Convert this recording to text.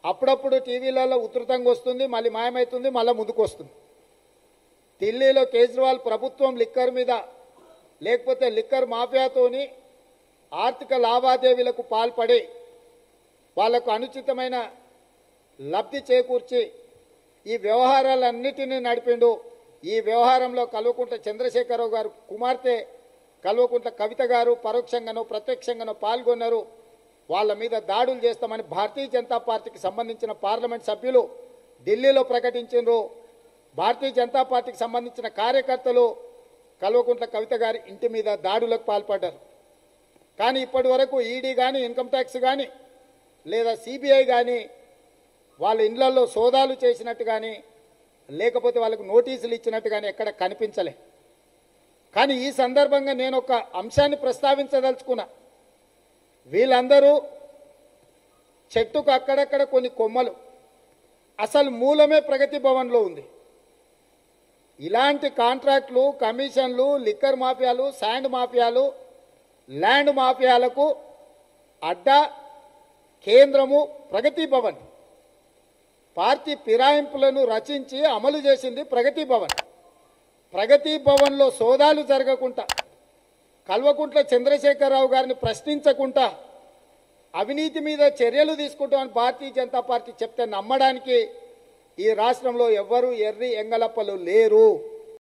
అప్పుడప్పుడు టీవీలలో ఉధృతంగా వస్తుంది మళ్ళీ మాయమవుతుంది మళ్ళీ ముందుకు వస్తుంది ఢిల్లీలో కేజ్రీవాల్ ప్రభుత్వం లిక్కర్ మీద లేకపోతే లిక్కర్ మాఫియాతోని ఆర్థిక లావాదేవీలకు పాల్పడి వాళ్లకు అనుచితమైన లబ్ధి చేకూర్చి ఈ వ్యవహారాలన్నిటినీ నడిపిండు ఈ వ్యవహారంలో కల్వకుంట్ల చంద్రశేఖరరావు గారు కుమార్తె కల్వకుంట్ల కవిత గారు పరోక్షంగానో ప్రత్యక్షంగానో పాల్గొన్నారు వాళ్ళ మీద దాడులు చేస్తామని భారతీయ జనతా పార్టీకి సంబంధించిన పార్లమెంట్ సభ్యులు ఢిల్లీలో ప్రకటించారు భారతీయ జనతా పార్టీకి సంబంధించిన కార్యకర్తలు కల్వకుంట్ల కవిత గారి ఇంటి మీద దాడులకు పాల్పడ్డారు కానీ ఇప్పటి వరకు ఈడీ కానీ ఇన్కమ్ ట్యాక్స్ కానీ లేదా సిబిఐ కానీ వాళ్ళ ఇండ్లలో సోదాలు చేసినట్టు కానీ లేకపోతే వాళ్ళకు నోటీసులు ఇచ్చినట్టు కానీ ఎక్కడ కనిపించలే కానీ ఈ సందర్భంగా నేను ఒక అంశాన్ని ప్రస్తావించదలుచుకున్నా వీళ్ళందరూ చెట్టుకు అక్కడక్కడ కొన్ని కొమ్మలు అసలు మూలమే ప్రగతి భవన్లో ఉంది ఇలాంటి కాంట్రాక్ట్లు కమిషన్లు లిక్కర్ మాఫియాలు శాండ్ మాఫియాలు ల్యాండ్ మాఫియాలకు అడ్డా కేంద్రము ప్రగతి భవన్ పార్టీ ఫిరాయింపులను రచించి అమలు చేసింది ప్రగతి భవన్ ప్రగతి భవన్లో సోదాలు జరగకుండా కల్వకుంట్ల చంద్రశేఖరరావు గారిని ప్రశ్నించకుండా అవినీతి మీద చర్యలు తీసుకుంటామని భారతీయ జనతా పార్టీ చెప్తే నమ్మడానికి ఈ రాష్ట్రంలో ఎవ్వరూ ఎర్రి ఎంగలప్పలు లేరు